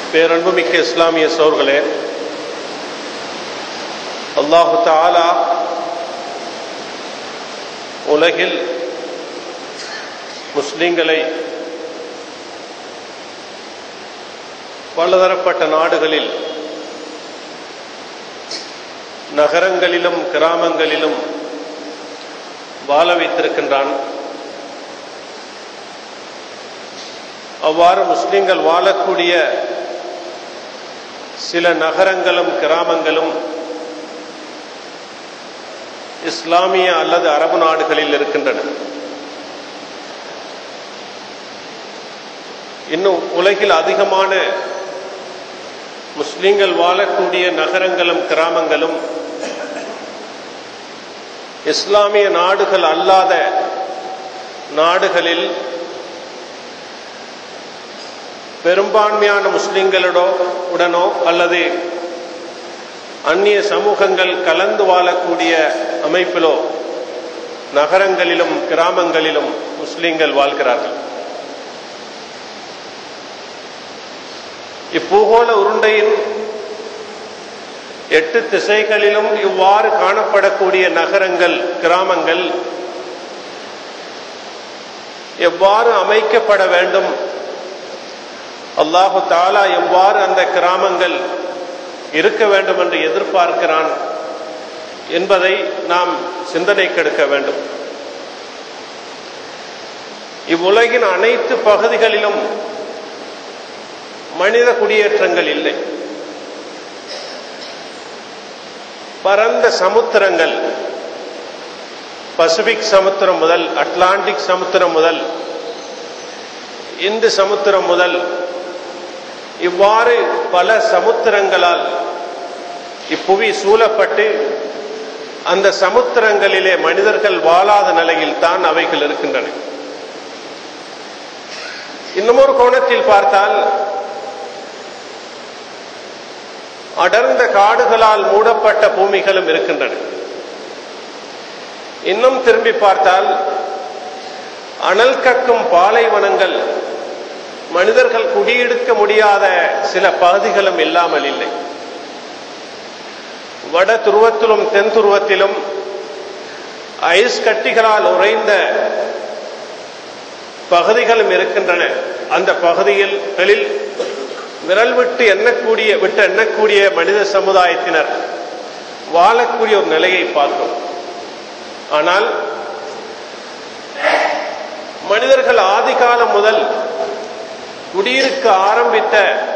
பேரன்புமிக்க இஸ்லாமிய சோர்களே அல்லாஹு தாலா உலகில் முஸ்லிம்களை பலதரப்பட்ட நாடுகளில் நகரங்களிலும் கிராமங்களிலும் வாழ வைத்திருக்கின்றான் அவ்வாறு முஸ்லிம்கள் வாழக்கூடிய சில நகரங்களும் கிராமங்களும் இஸ்லாமிய அல்லது அரபு நாடுகளில் இருக்கின்றன இன்னும் உலகில் அதிகமான முஸ்லிம்கள் வாழக்கூடிய நகரங்களும் கிராமங்களும் இஸ்லாமிய நாடுகள் அல்லாத நாடுகளில் பெரும்பான்மையான முஸ்லிம்களோடோ உடனோ அல்லது அந்நிய சமூகங்கள் கலந்து வாழக்கூடிய அமைப்பிலோ நகரங்களிலும் கிராமங்களிலும் முஸ்லிம்கள் வாழ்கிறார்கள் இப்பூகோள உருண்டையின் எட்டு திசைகளிலும் இவ்வாறு காணப்படக்கூடிய நகரங்கள் கிராமங்கள் எவ்வாறு அமைக்கப்பட வேண்டும் அல்லாஹு தாலா எவ்வாறு அந்த கிராமங்கள் இருக்க வேண்டும் என்று எதிர்பார்க்கிறான் என்பதை நாம் சிந்தனை கெடுக்க வேண்டும் இவ்வுலகின் அனைத்து பகுதிகளிலும் மனித குடியேற்றங்கள் இல்லை பரந்த சமுத்திரங்கள் பசிபிக் சமுத்திரம் முதல் அட்லாண்டிக் சமுத்திரம் முதல் இந்து சமுத்திரம் முதல் இவ்வாறு பல சமுத்திரங்களால் இப்புவி சூழப்பட்டு அந்த சமுத்திரங்களிலே மனிதர்கள் வாழாத நிலையில் தான் அவைகள் இருக்கின்றன இன்னமொரு கோணத்தில் பார்த்தால் அடர்ந்த காடுகளால் மூடப்பட்ட பூமிகளும் இருக்கின்றன இன்னும் திரும்பி பார்த்தால் அனல் கக்கும் பாலைவனங்கள் மனிதர்கள் குடியெடுக்க முடியாத சில பகுதிகளும் இல்லாமல் இல்லை வட துருவத்திலும் தென் துருவத்திலும் ஐஸ் கட்டிகளால் உறைந்த பகுதிகளும் இருக்கின்றன அந்த பகுதியில் விரல் விட்டு எண்ணக்கூடிய விட்டு எண்ணக்கூடிய மனித சமுதாயத்தினர் வாழக்கூடிய ஒரு நிலையை பார்த்தோம் ஆனால் மனிதர்கள் ஆதி காலம் முதல் குடியிருக்க ஆரம்பித்த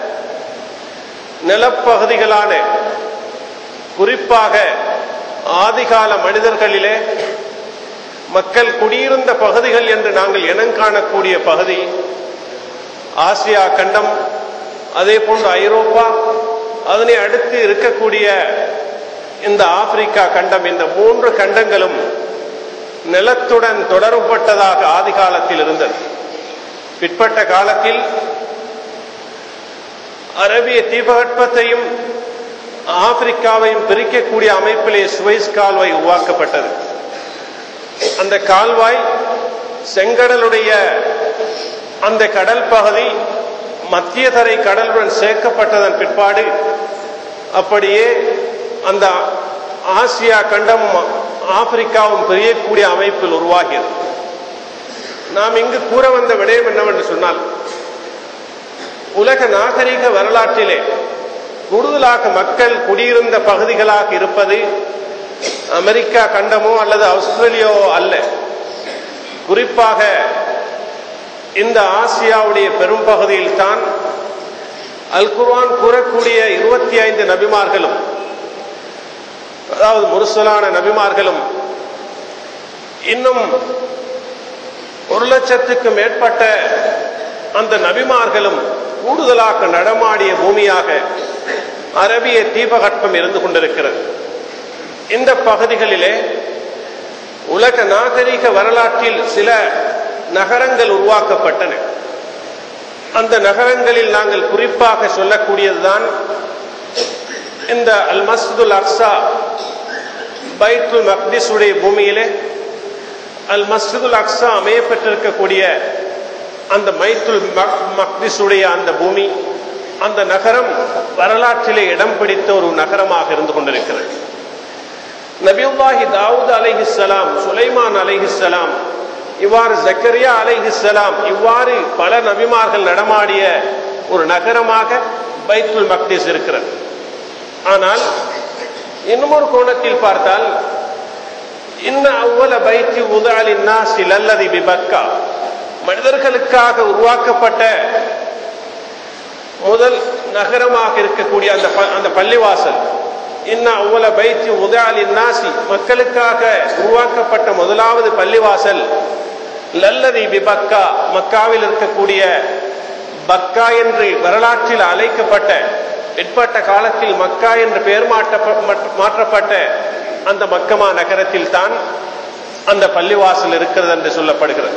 நிலப்பகுதிகளான குறிப்பாக ஆதிகால மனிதர்களிலே மக்கள் குடியிருந்த பகுதிகள் என்று நாங்கள் இனங்காணக்கூடிய பகுதி ஆசியா கண்டம் அதே போன்று ஐரோப்பா அதனை அடுத்து இருக்கக்கூடிய இந்த ஆப்பிரிக்கா கண்டம் இந்த மூன்று கண்டங்களும் நிலத்துடன் தொடர்பட்டதாக ஆதி காலத்தில் இருந்தது பிற்பட்ட காலத்தில் அரபிய தீபகற்பத்தையும் ஆப்பிரிக்காவையும் பிரிக்கக்கூடிய அமைப்பிலே சுவைஸ் கால்வாய் உருவாக்கப்பட்டது அந்த கால்வாய் செங்கடலுடைய அந்த கடல் பகுதி மத்திய தரை கடலுடன் சேர்க்கப்பட்டதன் பிற்பாடு அப்படியே அந்த ஆசியா கண்டமும் ஆப்பிரிக்காவும் பிரியக்கூடிய அமைப்பில் உருவாகியது நாம் இங்கு கூற வந்த விடயம் என்னவென்று சொன்னால் உலக நாகரிக வரலாற்றிலே கூடுதலாக மக்கள் குடியிருந்த பகுதிகளாக இருப்பது அமெரிக்கா கண்டமோ அல்லது ஆஸ்திரேலியாவோ அல்ல குறிப்பாக இந்த ஆசியாவுடைய பெரும் பகுதியில் தான் அல் குர்வான் கூறக்கூடிய இருபத்தி ஐந்து நபிமார்களும் அதாவது முருசலான நபிமார்களும் இன்னும் ஒரு லட்சத்துக்கு மேற்பட்ட அந்த நபிமார்களும் கூடுதலாக நடமாடிய பூமியாக அரபிய தீபகற்பம் இருந்து கொண்டிருக்கிறது இந்த பகுதிகளிலே உலக நாகரிக வரலாற்றில் சில நகரங்கள் உருவாக்கப்பட்டன அந்த நகரங்களில் நாங்கள் குறிப்பாக சொல்லக்கூடியதுதான் இந்த அல் மஸ்துல் அக்ஸா பைத்துல் மக்திஸுடைய பூமியிலே அல் மஸ்ஜிதுல் அக்ஸா அமையப்பட்டிருக்கக்கூடிய அந்த மைத்துல் மக்திஸுடைய அந்த பூமி அந்த நகரம் வரலாற்றிலே இடம் பிடித்த ஒரு நகரமாக இருந்து கொண்டிருக்கிறது நபியுல்லாஹி தாவூத் அலைஹிஸ்ஸலாம் சுலைமான் அலைஹிஸ்ஸலாம் இவ்வாறு ஜக்கரியா அலைஹிஸ்ஸலாம் இவ்வாறு பல நபிமார்கள் நடமாடிய ஒரு நகரமாக பைத்துல் மக்டிஸ் இருக்கிறது ஆனால் இன்னும் ஒரு கோணத்தில் பார்த்தால் இன்ன அவ்வள பைத்தி உதாலின் நாசில் அல்லது பிபக்கா மனிதர்களுக்காக உருவாக்கப்பட்ட முதல் நகரமாக இருக்கக்கூடிய அந்த அந்த பள்ளிவாசல் இன்ன அவ்வள பைத்தி உதாலின் நாசி மக்களுக்காக உருவாக்கப்பட்ட முதலாவது பள்ளிவாசல் லல்லதி பிபக்கா மக்காவில் இருக்கக்கூடிய பக்கா என்று வரலாற்றில் அழைக்கப்பட்ட பிற்பட்ட காலத்தில் மக்கா என்று பெயர் மாற்றப்பட்ட அந்த மக்கமா நகரத்தில் தான் அந்த பள்ளிவாசல் இருக்கிறது என்று சொல்லப்படுகிறது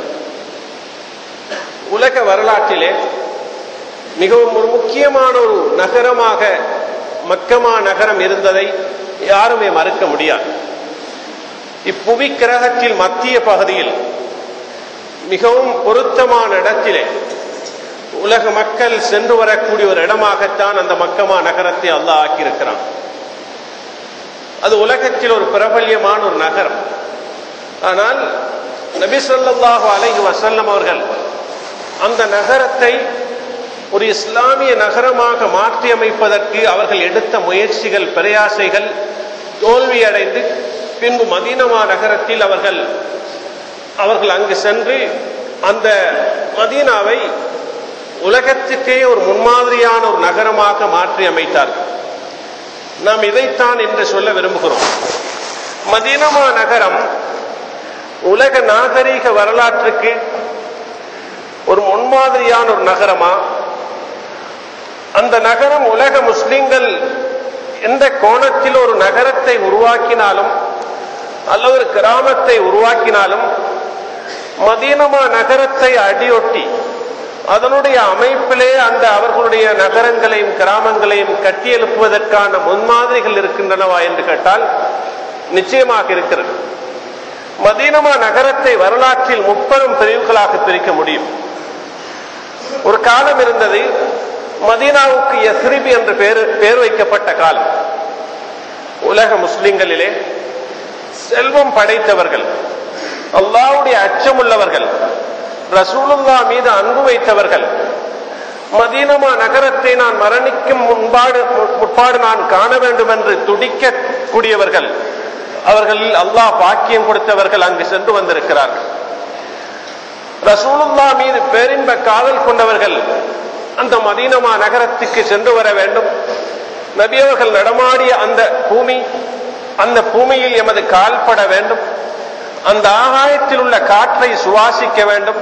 உலக வரலாற்றிலே மிகவும் ஒரு முக்கியமான ஒரு நகரமாக மக்கமா நகரம் இருந்ததை யாருமே மறுக்க முடியாது இப்புவி கிரகத்தில் மத்திய பகுதியில் மிகவும் பொருத்தமான இடத்திலே உலக மக்கள் சென்று வரக்கூடிய ஒரு இடமாகத்தான் அந்த மக்கமா நகரத்தை அல்லாஹ் ஆக்கியிருக்கிறான் அது உலகத்தில் ஒரு பிரபல்யமான ஒரு நகரம் ஆனால் நபி சொல்லாஹு அலைஹி வசல்லம் அவர்கள் அந்த நகரத்தை ஒரு இஸ்லாமிய நகரமாக மாற்றி அமைப்பதற்கு அவர்கள் எடுத்த முயற்சிகள் பிரயாசைகள் தோல்வியடைந்து பின்பு மதீனமா நகரத்தில் அவர்கள் அவர்கள் அங்கு சென்று அந்த மதீனாவை உலகத்துக்கே ஒரு முன்மாதிரியான ஒரு நகரமாக மாற்றி அமைத்தார்கள் நாம் இதைத்தான் என்று சொல்ல விரும்புகிறோம் மதீனமா நகரம் உலக நாகரீக வரலாற்றுக்கு ஒரு முன்மாதிரியான ஒரு நகரமா அந்த நகரம் உலக முஸ்லிம்கள் எந்த கோணத்தில் ஒரு நகரத்தை உருவாக்கினாலும் அல்ல ஒரு கிராமத்தை உருவாக்கினாலும் மதீனமா நகரத்தை அடியொட்டி அதனுடைய அமைப்பிலே அந்த அவர்களுடைய நகரங்களையும் கிராமங்களையும் கட்டியெழுப்புவதற்கான முன்மாதிரிகள் இருக்கின்றனவா என்று கேட்டால் நிச்சயமாக இருக்கிறது மதீனமா நகரத்தை வரலாற்றில் முப்பெரும் பிரிவுகளாக பிரிக்க முடியும் ஒரு காலம் இருந்தது மதீனாவுக்கு எஸ்ரிபி என்று பேர் பேர் வைக்கப்பட்ட காலம் உலக முஸ்லிம்களிலே செல்வம் படைத்தவர்கள் அல்லாவுடைய அச்சமுள்ளவர்கள் ரசூலுல்லா மீது அன்பு வைத்தவர்கள் மதீனமா நகரத்தை நான் மரணிக்கும் முன்பாடு முற்பாடு நான் காண வேண்டும் என்று துடிக்கக்கூடியவர்கள் அவர்களில் அல்லாஹ் பாக்கியம் கொடுத்தவர்கள் அங்கு சென்று வந்திருக்கிறார்கள் ரசூலுல்லா மீது பேரின்ப காதல் கொண்டவர்கள் அந்த மதீனமா நகரத்துக்கு சென்று வர வேண்டும் நபியவர்கள் நடமாடிய அந்த பூமி அந்த பூமியில் எமது கால்பட வேண்டும் அந்த ஆகாயத்தில் உள்ள காற்றை சுவாசிக்க வேண்டும்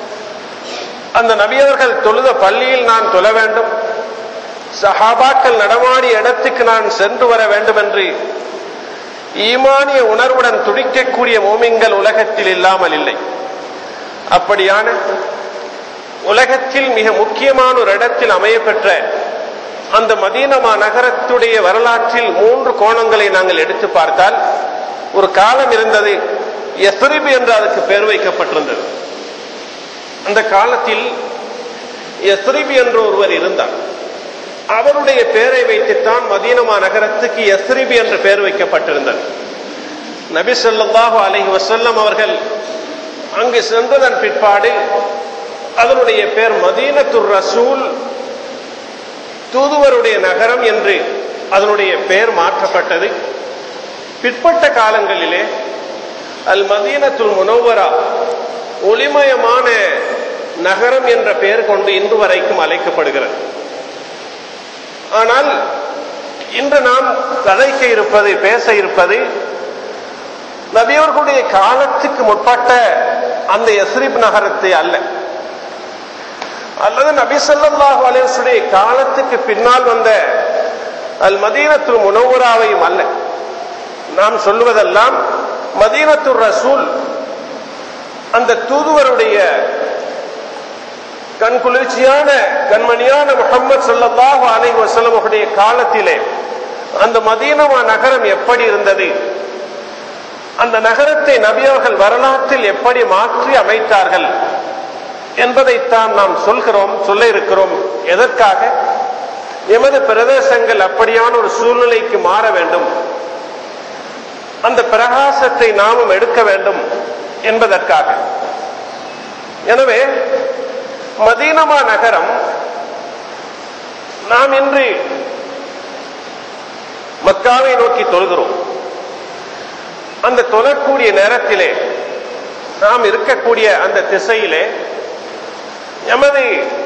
அந்த நபியவர்கள் தொழுத பள்ளியில் நான் தொழ வேண்டும் சஹாபாக்கள் நடமாடிய இடத்துக்கு நான் சென்று வர வேண்டும் என்று ஈமானிய உணர்வுடன் துடிக்கக்கூடிய மோமிங்கள் உலகத்தில் இல்லாமல் இல்லை அப்படியான உலகத்தில் மிக முக்கியமான ஒரு இடத்தில் அமையப்பெற்ற அந்த மதீனமா நகரத்துடைய வரலாற்றில் மூன்று கோணங்களை நாங்கள் எடுத்து பார்த்தால் ஒரு காலம் இருந்தது எஸ்ரிபு என்று அதுக்கு பெயர் வைக்கப்பட்டிருந்தது அந்த காலத்தில் எஸ்ரிபி என்று ஒருவர் இருந்தார் அவருடைய பெயரை வைத்துத்தான் மதீனமா நகரத்துக்கு எஸ்ரிபி என்று பெயர் வைக்கப்பட்டிருந்தது நபி சொல்லாஹு அலஹி வசல்லம் அவர்கள் அங்கு சென்றதன் பிற்பாடு அதனுடைய பெயர் மதீனத்துர் ரசூல் தூதுவருடைய நகரம் என்று அதனுடைய பெயர் மாற்றப்பட்டது பிற்பட்ட காலங்களிலே அல் மதீனத்துல் முனவரா ஒளிமயமான நகரம் என்ற பெயர் கொண்டு இன்று வரைக்கும் அழைக்கப்படுகிறது ஆனால் இன்று நாம் கதைக்க இருப்பது பேச இருப்பது நபியவர்களுடைய காலத்துக்கு முற்பட்ட அந்த எஸ்ரிப் நகரத்தை அல்ல அல்லது நபி சொல்லாஹு அலேசுடைய காலத்துக்கு பின்னால் வந்த அல் மதீனத்து முனவுராவையும் அல்ல நாம் சொல்லுவதெல்லாம் மதீனத்து ரசூல் அந்த தூதுவருடைய கண் குளிர்ச்சியான கண்மணியான முகமது சல்லாஹு அலை வசலமுடைய காலத்திலே அந்த மதீனமா நகரம் எப்படி இருந்தது அந்த நகரத்தை நபியவர்கள் வரலாற்றில் எப்படி மாற்றி அமைத்தார்கள் என்பதைத்தான் நாம் சொல்கிறோம் சொல்ல இருக்கிறோம் எதற்காக எமது பிரதேசங்கள் அப்படியான ஒரு சூழ்நிலைக்கு மாற வேண்டும் அந்த பிரகாசத்தை நாமும் எடுக்க வேண்டும் என்பதற்காக எனவே மதீனமா நகரம் நாம் இன்று மக்காவை நோக்கி தொழுகிறோம் அந்த தொழக்கூடிய நேரத்திலே நாம் இருக்கக்கூடிய அந்த திசையிலே எமது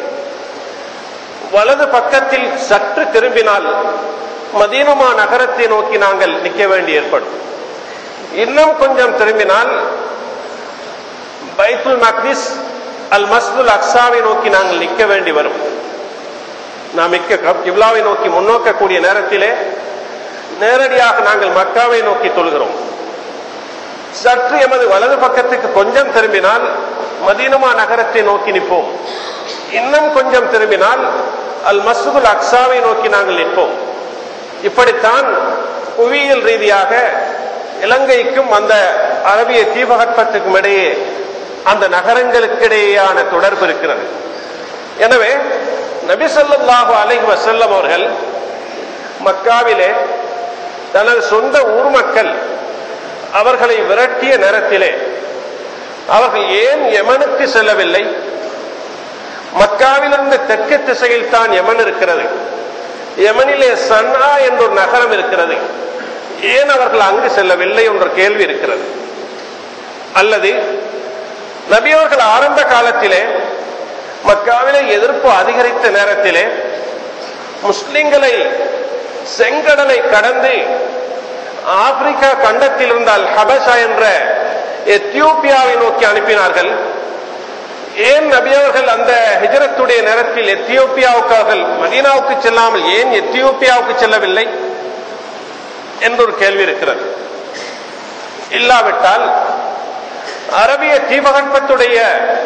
வலது பக்கத்தில் சற்று திரும்பினால் மதீனமா நகரத்தை நோக்கி நாங்கள் நிற்க வேண்டி ஏற்படும் இன்னும் கொஞ்சம் திரும்பினால் பைத்துல் மக்திஸ் அல் மஸ்துல் அக்ஸாவை நோக்கி நாங்கள் நிற்க வேண்டி வரும் நாம் மிக்க கிப்லாவை நோக்கி முன்னோக்கக்கூடிய நேரத்திலே நேரடியாக நாங்கள் மக்காவை நோக்கி தொழுகிறோம் சற்று எமது வலது பக்கத்துக்கு கொஞ்சம் திரும்பினால் மதீனமா நகரத்தை நோக்கி நிற்போம் இன்னும் கொஞ்சம் திரும்பினால் அல் மசூதுல் அக்ஸாவை நோக்கி நாங்கள் நிற்போம் இப்படித்தான் புவியியல் ரீதியாக இலங்கைக்கும் அந்த அரபிய தீபகற்பத்துக்கும் இடையே அந்த நகரங்களுக்கிடையேயான தொடர்பு இருக்கிறது எனவே நபிசல்லாஹு அலைஹி வசல்லம் அவர்கள் மக்காவிலே தனது சொந்த ஊர் மக்கள் அவர்களை விரட்டிய நேரத்திலே அவர்கள் ஏன் யமனுக்கு செல்லவில்லை மக்காவிலிருந்து தெற்கு திசையில் தான் யமன் இருக்கிறது யமனிலே சன்னா என்ற ஒரு நகரம் இருக்கிறது ஏன் அவர்கள் அங்கு செல்லவில்லை என்ற கேள்வி இருக்கிறது அல்லது நபியவர்கள் ஆரம்ப காலத்திலே மக்காவிலே எதிர்ப்பு அதிகரித்த நேரத்திலே முஸ்லிம்களை செங்கடலை கடந்து ஆப்பிரிக்கா கண்டத்தில் இருந்தால் ஹபஷா என்ற எத்தியோப்பியாவை நோக்கி அனுப்பினார்கள் ஏன் நபியவர்கள் அந்த ஹிஜரத்துடைய நேரத்தில் எத்தியோப்பியாவுக்கு அவர்கள் மதீனாவுக்கு செல்லாமல் ஏன் எத்தியோப்பியாவுக்கு செல்லவில்லை என்ற ஒரு கேள்வி இருக்கிறது இல்லாவிட்டால் அரபிய தீபகற்பத்துடைய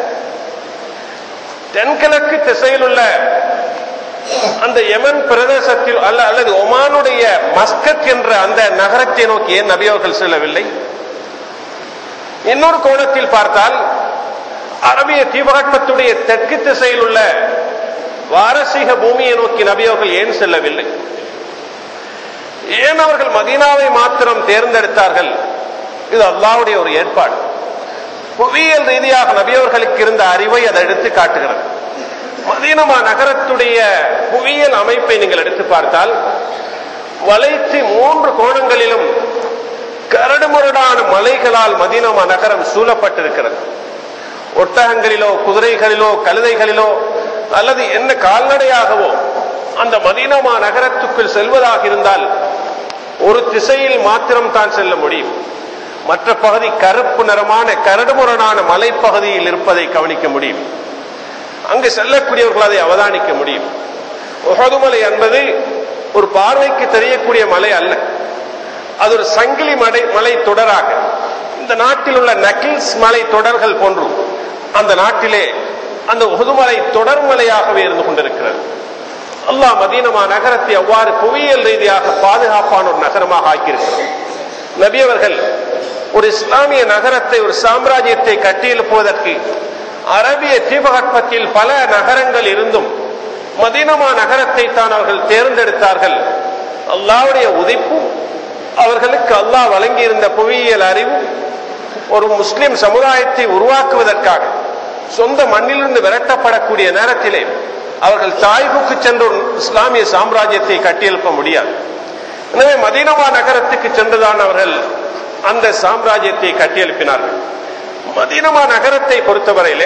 தென்கிழக்கு திசையில் உள்ள அந்த யமன் பிரதேசத்தில் அல்ல அல்லது ஒமானுடைய மஸ்கத் என்ற அந்த நகரத்தை நோக்கி ஏன் நபியவர்கள் செல்லவில்லை இன்னொரு கோணத்தில் பார்த்தால் அரபிய தீபகற்பத்துடைய தெற்கு திசையில் உள்ள வாரசீக பூமியை நோக்கி நபியவர்கள் ஏன் செல்லவில்லை ஏன் அவர்கள் மதீனாவை மாத்திரம் தேர்ந்தெடுத்தார்கள் இது அல்லாவுடைய ஒரு ஏற்பாடு புவியியல் ரீதியாக நபியவர்களுக்கு இருந்த அறிவை அதை எடுத்து காட்டுகிறது மதீனமா நகரத்துடைய புவியியல் அமைப்பை நீங்கள் எடுத்து பார்த்தால் வளைத்து மூன்று கோணங்களிலும் கரடுமுரடான மலைகளால் மதீனமா நகரம் சூழப்பட்டிருக்கிறது ஒட்டகங்களிலோ குதிரைகளிலோ கழுதைகளிலோ அல்லது என்ன கால்நடையாகவோ அந்த மதீனமா நகரத்துக்குள் செல்வதாக இருந்தால் ஒரு திசையில் மாத்திரம் தான் செல்ல முடியும் மற்ற பகுதி கருப்பு நிறமான கரடுமுரடான மலைப்பகுதியில் இருப்பதை கவனிக்க முடியும் அங்கு செல்லக்கூடியவர்கள் அதை அவதானிக்க முடியும் உகதுமலை என்பது ஒரு பார்வைக்கு தெரியக்கூடிய மலை அல்ல அது ஒரு சங்கிலி மலை மலை தொடராக இந்த நாட்டில் உள்ள நக்கில்ஸ் மலை தொடர்கள் போன்று அந்த நாட்டிலே அந்த உகுதுமலை தொடர்மலையாகவே இருந்து கொண்டிருக்கிறது அல்லாஹ் மதீனமா நகரத்தை அவ்வாறு புவியியல் ரீதியாக பாதுகாப்பான ஒரு நகரமாக ஆக்கியிருக்கிறார் நபி அவர்கள் ஒரு இஸ்லாமிய நகரத்தை ஒரு சாம்ராஜ்யத்தை கட்டியெழுப்புவதற்கு அரபிய தீபகற்பத்தில் பல நகரங்கள் இருந்தும் மதீனமா நகரத்தை தான் அவர்கள் தேர்ந்தெடுத்தார்கள் அல்லாவுடைய உதிப்பும் அவர்களுக்கு அல்லாஹ் வழங்கியிருந்த புவியியல் அறிவும் ஒரு முஸ்லிம் சமுதாயத்தை உருவாக்குவதற்காக சொந்த மண்ணிலிருந்து விரட்டப்படக்கூடிய நேரத்திலே அவர்கள் தாய்வுக்கு சென்று ஒரு இஸ்லாமிய சாம்ராஜ்யத்தை கட்டியெழுப்ப முடியாது எனவே மதீனமா நகரத்துக்கு சென்றுதான் அவர்கள் அந்த சாம்ராஜ்யத்தை கட்டியெழுப்பினார்கள் மதீனமா நகரத்தை பொறுத்தவரையிலே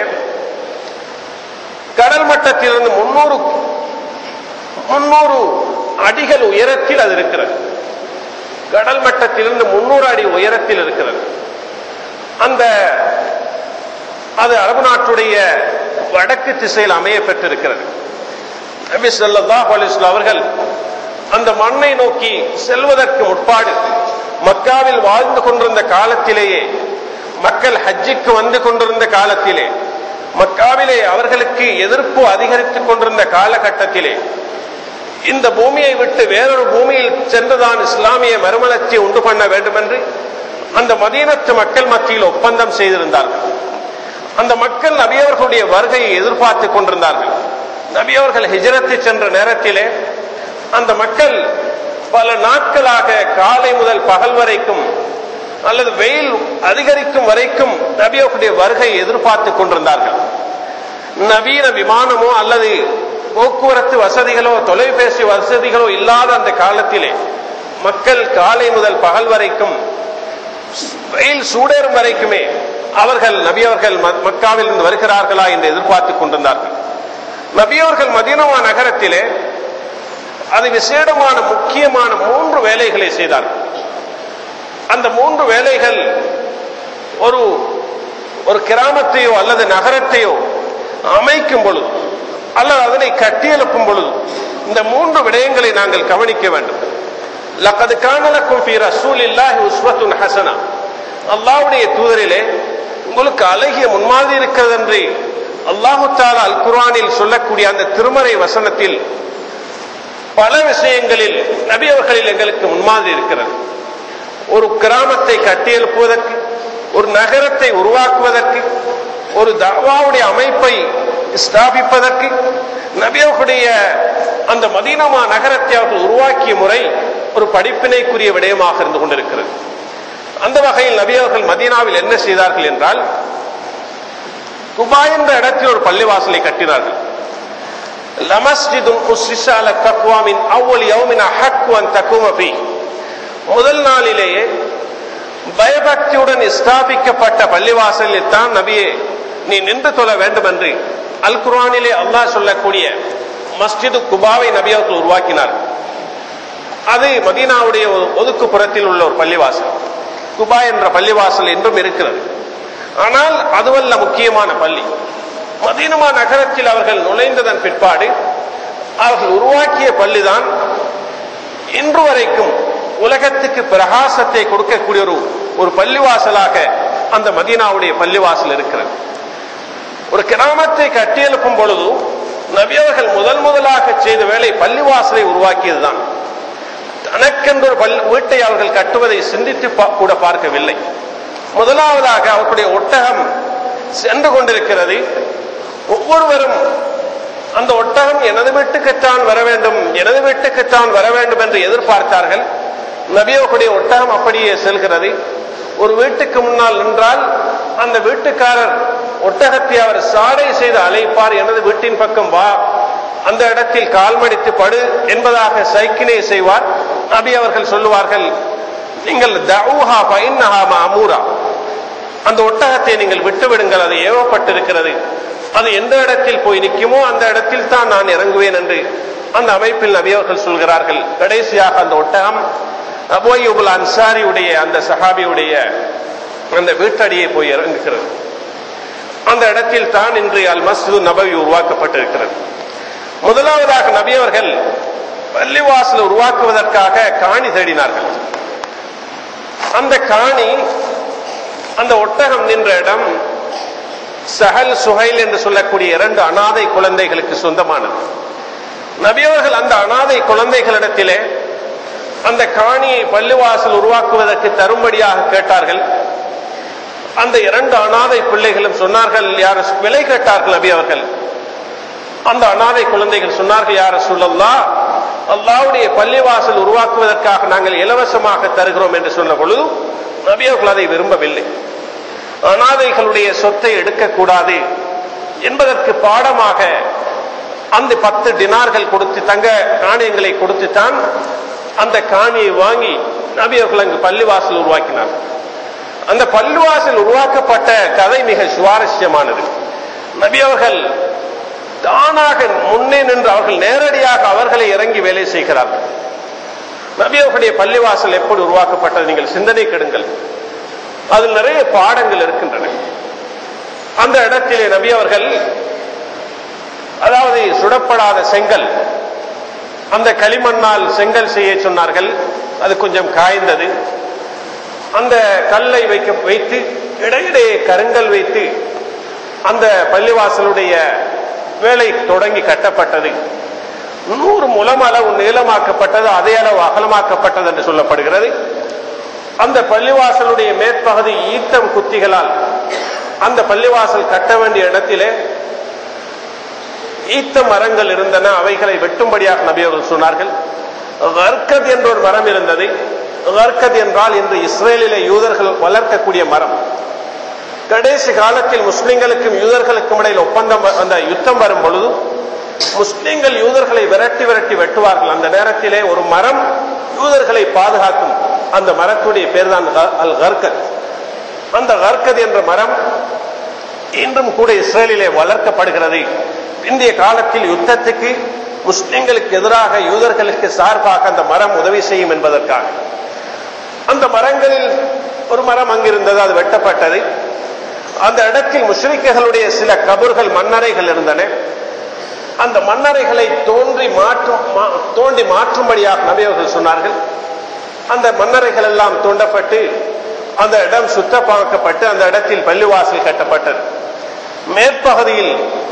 கடல் மட்டத்திலிருந்து முன்னூறு முன்னூறு அடிகள் உயரத்தில் அது இருக்கிறது கடல் மட்டத்திலிருந்து முன்னூறு அடி உயரத்தில் இருக்கிறது அந்த அது அரபு நாட்டுடைய வடக்கு திசையில் அமைய பெற்றிருக்கிறது நபி ஸல்லல்லாஹு அலைஹி வஸல்லம் அவர்கள் அந்த மண்ணை நோக்கி செல்வதற்கு முற்பாடு மக்காவில் வாழ்ந்து கொண்டிருந்த காலத்திலேயே மக்கள் ஹஜ்ஜிக்கு வந்து கொண்டிருந்த காலத்திலே மக்காவிலே அவர்களுக்கு எதிர்ப்பு அதிகரித்துக் கொண்டிருந்த காலகட்டத்திலே இந்த பூமியை விட்டு வேறொரு பூமியில் சென்றுதான் இஸ்லாமிய மறுமலர்ச்சி உண்டு பண்ண வேண்டும் என்று அந்த மதீனத்து மக்கள் மத்தியில் ஒப்பந்தம் செய்திருந்தார்கள் அந்த மக்கள் நபியவர்களுடைய வருகையை எதிர்பார்த்துக் கொண்டிருந்தார்கள் நபியவர்கள் ஹிஜரத்து சென்ற நேரத்திலே அந்த மக்கள் பல நாட்களாக காலை முதல் பகல் வரைக்கும் அல்லது வெயில் அதிகரிக்கும் வரைக்கும் நபியோடைய வருகையை எதிர்பார்த்து கொண்டிருந்தார்கள் நவீன விமானமோ அல்லது போக்குவரத்து வசதிகளோ தொலைபேசி வசதிகளோ இல்லாத அந்த காலத்திலே மக்கள் காலை முதல் பகல் வரைக்கும் வெயில் சூடேறும் வரைக்குமே அவர்கள் நபியவர்கள் மக்காவில் இருந்து வருகிறார்களா என்று எதிர்பார்த்து கொண்டிருந்தார்கள் நபியவர்கள் மதீனமா நகரத்திலே அது விசேடமான முக்கியமான மூன்று வேலைகளை செய்தார்கள் அந்த மூன்று வேலைகள் ஒரு ஒரு கிராமத்தையோ அல்லது நகரத்தையோ அமைக்கும் பொழுது அல்லது அதனை கட்டியெழுப்பும் பொழுது இந்த மூன்று விடயங்களை நாங்கள் கவனிக்க வேண்டும் லக்கது காணலக்கும் ஃபி ரசூலில்லாஹி உஸ்வத்துன் ஹசனா அல்லாஹ்வுடைய தூதரிலே உங்களுக்கு அழகிய முன்மாதிரி இருக்கிறது என்று அல்லாஹு தாலா அல் குர்ஆனில் சொல்லக்கூடிய அந்த திருமறை வசனத்தில் பல விஷயங்களில் நபி அவர்களில் எங்களுக்கு முன்மாதிரி இருக்கிறது ஒரு கிராமத்தை கட்டியெழுப்புவதற்கு ஒரு நகரத்தை உருவாக்குவதற்கு ஒரு தவாவுடைய அமைப்பை ஸ்தாபிப்பதற்கு நபியவர்களுடைய அந்த மதீனமா நகரத்தை அவர்கள் உருவாக்கிய முறை ஒரு படிப்பினைக்குரிய விடயமாக இருந்து கொண்டிருக்கிறது அந்த வகையில் நபி அவர்கள் மதீனாவில் என்ன செய்தார்கள் என்றால் குபா என்ற இடத்தில் ஒரு பள்ளிவாசலை கட்டினார்கள் லமஸ்ஜிதும் உஸ்ஸிஸால தக்வா மின் அவ்வளி யௌமின் அஹக்கு அன் தக்கும ஃபீ முதல் நாளிலேயே பயபக்தியுடன் ஸ்தாபிக்கப்பட்ட பள்ளிவாசலில் தான் நபியே நீ நின்று தொழ வேண்டும் என்று அல் குர்ஆனிலே அல்லாஹ் சொல்லக்கூடிய மஸ்ஜிது குபாவை நபி அவர்கள் உருவாக்கினார் அது மதீனாவுடைய ஒரு ஒதுக்குப்புறத்தில் உள்ள ஒரு பள்ளிவாசல் குபா என்ற பள்ளிவாசல் என்றும் இருக்கிறது ஆனால் அதுவல்ல முக்கியமான பள்ளி மதீனமா நகரத்தில் அவர்கள் நுழைந்ததன் பிற்பாடு அவர்கள் உருவாக்கிய பள்ளிதான் இன்று வரைக்கும் உலகத்துக்கு பிரகாசத்தை கொடுக்கக்கூடிய ஒரு ஒரு பள்ளிவாசலாக அந்த மதீனாவுடைய பள்ளிவாசல் இருக்கிறது ஒரு கிராமத்தை கட்டியெழுப்பும் பொழுது நபியவர்கள் முதல் முதலாக செய்த வேலை பள்ளிவாசலை உருவாக்கியதுதான் தனக்கென்று ஒரு பள்ளி வீட்டை அவர்கள் கட்டுவதை சிந்தித்து கூட பார்க்கவில்லை முதலாவதாக அவர்களுடைய ஒட்டகம் சென்று கொண்டிருக்கிறது ஒவ்வொருவரும் அந்த ஒட்டகம் எனது வீட்டுக்குத்தான் வர வேண்டும் எனது வீட்டுக்குத்தான் வர வேண்டும் என்று எதிர்பார்த்தார்கள் நபியோடைய ஒட்டகம் அப்படியே செல்கிறது ஒரு வீட்டுக்கு முன்னால் நின்றால் அந்த வீட்டுக்காரர் ஒட்டகத்தை அவர் சாடை செய்து அழைப்பார் எனது வீட்டின் பக்கம் வா அந்த இடத்தில் கால் மடித்து படு என்பதாக சைக்கினை செய்வார் நபி அவர்கள் சொல்லுவார்கள் நீங்கள் தவுஹா பைன்னஹா மாமூரா அந்த ஒட்டகத்தை நீங்கள் விட்டு விடுங்கள் அது ஏவப்பட்டிருக்கிறது அது எந்த இடத்தில் போய் நிற்குமோ அந்த இடத்தில் தான் நான் இறங்குவேன் என்று அந்த அமைப்பில் நபி அவர்கள் சொல்கிறார்கள் கடைசியாக அந்த ஒட்டகம் அபோயுபுல் அன்சாரியுடைய அந்த சஹாபியுடைய அந்த வீட்டடியை போய் இறங்குகிறது அந்த இடத்தில் தான் இன்று அல் மஸ்து நபவி உருவாக்கப்பட்டிருக்கிறது முதலாவதாக நபி அவர்கள் பள்ளிவாசல் உருவாக்குவதற்காக காணி தேடினார்கள் அந்த காணி அந்த ஒட்டகம் நின்ற இடம் சஹல் சுஹைல் என்று சொல்லக்கூடிய இரண்டு அனாதை குழந்தைகளுக்கு சொந்தமானது நபியவர்கள் அந்த அனாதை குழந்தைகளிடத்திலே அந்த காணியை பள்ளிவாசல் உருவாக்குவதற்கு தரும்படியாக கேட்டார்கள் அந்த இரண்டு அனாதை பிள்ளைகளும் சொன்னார்கள் யார் விலை கேட்டார்கள் நபி அவர்கள் அந்த அனாதை குழந்தைகள் சொன்னார்கள் யார சொல்லல்லா அல்லாவுடைய பள்ளிவாசல் உருவாக்குவதற்காக நாங்கள் இலவசமாக தருகிறோம் என்று சொன்ன பொழுது நபி அவர்கள் அதை விரும்பவில்லை அனாதைகளுடைய சொத்தை எடுக்கக்கூடாது என்பதற்கு பாடமாக அந்த பத்து டினார்கள் கொடுத்து தங்க நாணயங்களை கொடுத்துத்தான் அந்த காணியை வாங்கி நபி அவர்கள் அங்கு பள்ளிவாசல் உருவாக்கினார் அந்த பள்ளிவாசல் உருவாக்கப்பட்ட கதை மிக சுவாரஸ்யமானது நபி அவர்கள் தானாக முன்னே நின்று அவர்கள் நேரடியாக அவர்களை இறங்கி வேலை செய்கிறார்கள் நபி அவர்களுடைய பள்ளிவாசல் எப்படி உருவாக்கப்பட்டது நீங்கள் சிந்தனை கெடுங்கள் அதில் நிறைய பாடங்கள் இருக்கின்றன அந்த இடத்திலே நபி அவர்கள் அதாவது சுடப்படாத செங்கல் அந்த களிமண்ணால் செங்கல் செய்ய சொன்னார்கள் அது கொஞ்சம் காய்ந்தது அந்த கல்லை வைக்க வைத்து இடையிடையே கருங்கல் வைத்து அந்த பள்ளிவாசலுடைய வேலை தொடங்கி கட்டப்பட்டது நூறு முலம் அளவு நீளமாக்கப்பட்டது அதே அளவு அகலமாக்கப்பட்டது என்று சொல்லப்படுகிறது அந்த பள்ளிவாசலுடைய மேற்பகுதி ஈத்தம் குத்திகளால் அந்த பள்ளிவாசல் கட்ட வேண்டிய இடத்திலே ஈத்த மரங்கள் இருந்தன அவைகளை வெட்டும்படியாக நபி அவர்கள் சொன்னார்கள் கர்கத் என்ற ஒரு மரம் இருந்தது கர்கத் என்றால் இன்று இஸ்ரேலிலே யூதர்கள் வளர்க்கக்கூடிய மரம் கடைசி காலத்தில் முஸ்லிம்களுக்கும் யூதர்களுக்கும் இடையில் ஒப்பந்தம் அந்த யுத்தம் வரும் பொழுது முஸ்லிம்கள் யூதர்களை விரட்டி விரட்டி வெட்டுவார்கள் அந்த நேரத்திலே ஒரு மரம் யூதர்களை பாதுகாக்கும் அந்த மரத்துடைய பேர் தான் அல் கர்கத் அந்த கர்கத் என்ற மரம் இன்றும் கூட இஸ்ரேலிலே வளர்க்கப்படுகிறது இந்திய காலத்தில் யுத்தத்துக்கு முஸ்லிம்களுக்கு எதிராக யூதர்களுக்கு சார்பாக அந்த மரம் உதவி செய்யும் என்பதற்காக அந்த மரங்களில் ஒரு மரம் அங்கிருந்தது அது வெட்டப்பட்டது அந்த இடத்தில் முஸ்லிம்களுடைய சில கபர்கள் மண்ணறைகள் இருந்தன அந்த மண்ணறைகளை தோன்றி மாற்றும் தோண்டி மாற்றும்படியாக நபியவர்கள் சொன்னார்கள் அந்த மண்ணறைகள் எல்லாம் தோண்டப்பட்டு அந்த இடம் சுத்தப்பாக்கப்பட்டு அந்த இடத்தில் பள்ளிவாசல் கட்டப்பட்டது மேற்பகுதியில்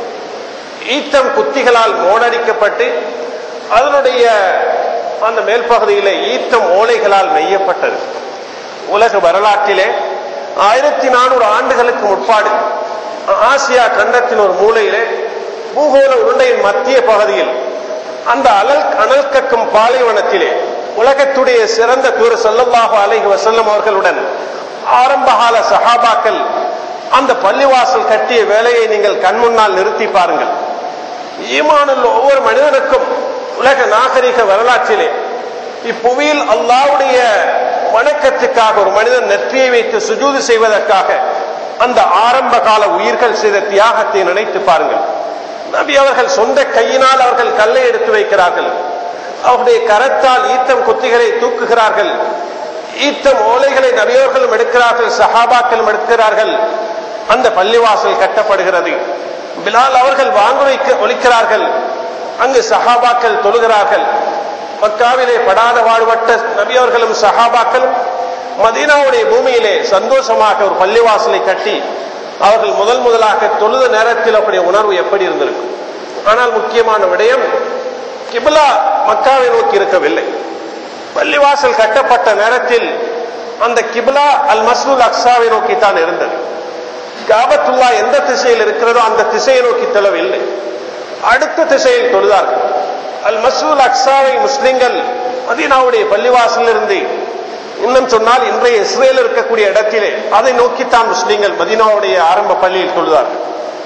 ஈத்தம் குத்திகளால் மோடடிக்கப்பட்டு அதனுடைய அந்த மேல் பகுதியில ஈத்தம் ஓலைகளால் மெய்யப்பட்டது உலக வரலாற்றிலே ஆயிரத்தி நானூறு ஆண்டுகளுக்கு முற்பாடு ஆசியா கண்டத்தின் ஒரு மூலையிலே பூகோள உருண்டையின் மத்திய பகுதியில் அந்த அனல் அனல் கக்கும் பாலைவனத்திலே உலகத்துடைய சிறந்த தூர சொல்லல்லாஹு அலைஹி வசல்லம் அவர்களுடன் ஆரம்பகால சஹாபாக்கள் அந்த பள்ளிவாசல் கட்டிய வேலையை நீங்கள் கண்முன்னால் நிறுத்தி பாருங்கள் ஈமானுள்ள ஒவ்வொரு மனிதனுக்கும் உலக நாகரிக வரலாற்றிலே இப்புவியில் அல்லாவுடைய வணக்கத்துக்காக ஒரு மனிதன் நெற்றியை வைத்து சுஜூது செய்வதற்காக அந்த ஆரம்ப கால உயிர்கள் செய்த தியாகத்தை நினைத்து பாருங்கள் நபி அவர்கள் சொந்த கையினால் அவர்கள் கல்லை எடுத்து வைக்கிறார்கள் அவருடைய கரத்தால் ஈத்தம் குத்திகளை தூக்குகிறார்கள் ஈத்தம் ஓலைகளை நபியவர்களும் எடுக்கிறார்கள் சஹாபாக்களும் எடுக்கிறார்கள் அந்த பள்ளிவாசல் கட்டப்படுகிறது பிலால் அவர்கள் வாங்க வைக்க ஒலிக்கிறார்கள் அங்கு சஹாபாக்கள் தொழுகிறார்கள் மக்காவிலே படாத வாழ்வட்ட நபியவர்களும் சஹாபாக்களும் மதீனாவுடைய பூமியிலே சந்தோஷமாக ஒரு பள்ளிவாசலை கட்டி அவர்கள் முதல் முதலாக தொழுத நேரத்தில் அப்படி உணர்வு எப்படி இருந்திருக்கும் ஆனால் முக்கியமான விடயம் கிபிலா மக்காவை நோக்கி இருக்கவில்லை பள்ளிவாசல் கட்டப்பட்ட நேரத்தில் அந்த கிபிலா அல் மசூல் அக்ஸாவை நோக்கி தான் இருந்தது காபத்துல்லா எந்த திசையில் இருக்கிறதோ அந்த திசையை நோக்கி தொழவில்லை அடுத்த திசையில் தொழுதார்கள் அல் மசூல் அக்ஸாவை முஸ்லிம்கள் மதீனாவுடைய பள்ளிவாசலில் இருந்து இன்னும் சொன்னால் இன்றைய இஸ்ரேல் இருக்கக்கூடிய இடத்திலே அதை நோக்கித்தான் முஸ்லிம்கள் மதீனாவுடைய ஆரம்ப பள்ளியில் தொழுதார்கள்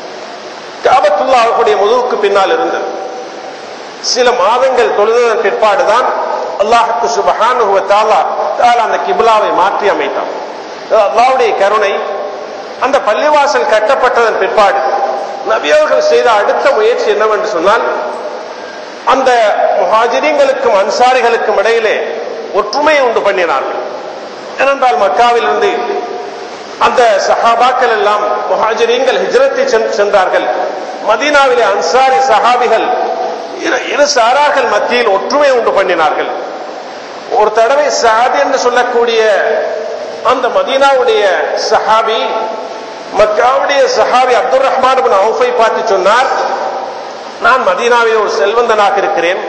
காபத்துல்லா அவர்களுடைய முதுகுக்கு பின்னால் இருந்தது சில மாதங்கள் தொழுததன் பிற்பாடுதான் அல்லாஹுக்கு சுபஹானுவத்தாலா அந்த கிபிலாவை மாற்றி அமைத்தான் அல்லாவுடைய கருணை அந்த பள்ளிவாசல் கட்டப்பட்டதன் பிற்பாடு நபியவர்கள் செய்த அடுத்த முயற்சி என்னவென்று சொன்னால் அந்த முஹாஜிரிங்களுக்கும் அன்சாரிகளுக்கும் இடையிலே ஒற்றுமையை உண்டு பண்ணினார்கள் ஏனென்றால் மக்காவிலிருந்து அந்த சஹாபாக்கள் எல்லாம் முஹாஜிரீன்கள் ஹிஜ்ரத்தை சென்றார்கள் மதீனாவிலே அன்சாரி சஹாபிகள் இரு சாரார்கள் மத்தியில் ஒற்றுமை உண்டு பண்ணினார்கள் ஒரு தடவை சாதி என்று சொல்லக்கூடிய அந்த மதீனாவுடைய சஹாபி மக்காவுடைய சஹாபி அப்துல் ரஹ்மான் அவுஃபை பார்த்து சொன்னார் நான் மதீனாவில் ஒரு செல்வந்தனாக இருக்கிறேன்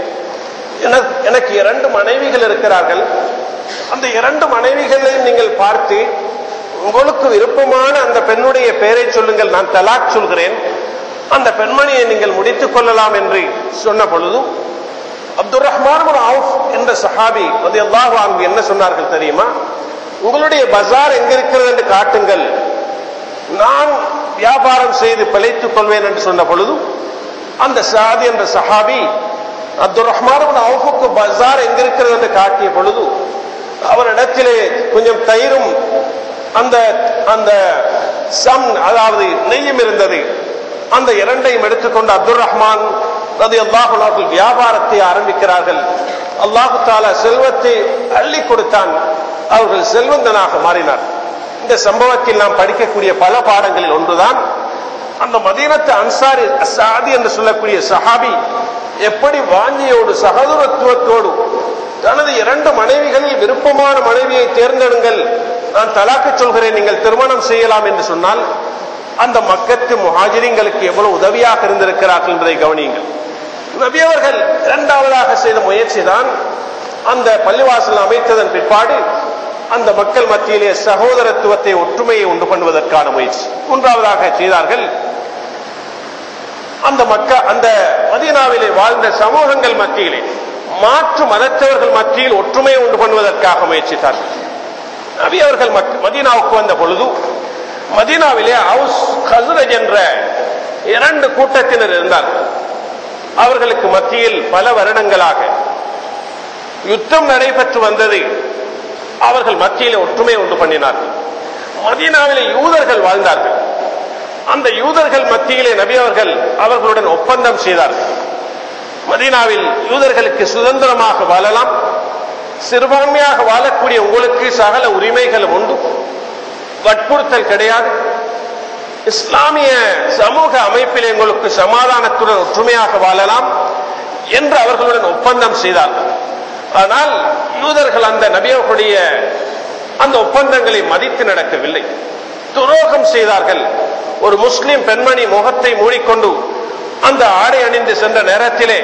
எனக்கு இரண்டு மனைவிகள் இருக்கிறார்கள் அந்த இரண்டு மனைவிகளையும் நீங்கள் பார்த்து உங்களுக்கு விருப்பமான அந்த பெண்ணுடைய பெயரை சொல்லுங்கள் நான் தலாக் சொல்கிறேன் அந்த பெண்மணியை நீங்கள் முடித்துக் கொள்ளலாம் என்று சொன்ன பொழுதும் அப்துல் ரஹ்மான் அவுஃப் என்ற சஹாபி அது அல்லாஹ் அங்கு என்ன சொன்னார்கள் தெரியுமா உங்களுடைய பஜார் எங்க இருக்கிறது என்று காட்டுங்கள் நான் வியாபாரம் செய்து பிழைத்துக் கொள்வேன் என்று சொன்ன பொழுதும் அந்த சாதி என்ற சஹாபி அப்துல் ரஹ்மான் அவுஃபுக்கு பஜார் எங்க இருக்கிறது என்று காட்டிய பொழுது அவரிடத்திலே கொஞ்சம் தயிரும் அந்த அந்த சம் அதாவது நெய்யும் இருந்தது அந்த இரண்டையும் எடுத்துக்கொண்டு அப்துல் ரஹ்மான் அது அல்லாஹு வியாபாரத்தை ஆரம்பிக்கிறார்கள் அல்லாஹு தாலா செல்வத்தை அள்ளி கொடுத்தான் அவர்கள் செல்வந்தனாக மாறினார் இந்த சம்பவத்தில் நாம் படிக்கக்கூடிய பல பாடங்களில் ஒன்றுதான் அந்த மதீனத்து அன்சாரி சாதி என்று சொல்லக்கூடிய சஹாபி எப்படி வாஞ்சியோடு சகோதரத்துவத்தோடு தனது இரண்டு மனைவிகளில் விருப்பமான மனைவியை தேர்ந்தெடுங்கள் நான் தலாக்கு சொல்கிறேன் நீங்கள் திருமணம் செய்யலாம் என்று சொன்னால் அந்த மக்கத்து முஹாஜிரிங்களுக்கு எவ்வளவு உதவியாக இருந்திருக்கிறார்கள் என்பதை கவனியுங்கள் நபி அவர்கள் இரண்டாவதாக செய்த முயற்சி தான் அந்த பள்ளிவாசல் அமைத்ததன் பிற்பாடு அந்த மக்கள் மத்தியிலே சகோதரத்துவத்தை ஒற்றுமையை உண்டு பண்ணுவதற்கான முயற்சி மூன்றாவதாக செய்தார்கள் அந்த மக்க அந்த மதீனாவிலே வாழ்ந்த சமூகங்கள் மத்தியிலே மாற்று மதத்தவர்கள் மத்தியில் ஒற்றுமை உண்டு பண்ணுவதற்காக முயற்சித்தார்கள் நபி அவர்கள் மக்- மதீனாவுக்கு வந்த பொழுது மதீனாவிலே ஹவுஸ் ஹசுரஜ் என்ற இரண்டு கூட்டத்தினர் இருந்தார்கள் அவர்களுக்கு மத்தியில் பல வருடங்களாக யுத்தம் நடைபெற்று வந்தது அவர்கள் மத்தியில் ஒற்றுமை உண்டு பண்ணினார்கள் மதீனாவிலே யூதர்கள் வாழ்ந்தார்கள் அந்த யூதர்கள் மத்தியிலே நபி அவர்கள் அவர்களுடன் ஒப்பந்தம் செய்தார்கள் மதீனாவில் யூதர்களுக்கு சுதந்திரமாக வாழலாம் சிறுபான்மையாக வாழக்கூடிய உங்களுக்கு சகல உரிமைகளும் உண்டு வற்புறுத்தல் கிடையாது இஸ்லாமிய சமூக அமைப்பில் உங்களுக்கு சமாதானத்துடன் ஒற்றுமையாக வாழலாம் என்று அவர்களுடன் ஒப்பந்தம் செய்தார்கள் ஆனால் யூதர்கள் அந்த நபியர்களுடைய அந்த ஒப்பந்தங்களை மதித்து நடக்கவில்லை துரோகம் செய்தார்கள் ஒரு முஸ்லிம் பெண்மணி முகத்தை மூடிக்கொண்டு அந்த ஆடை அணிந்து சென்ற நேரத்திலே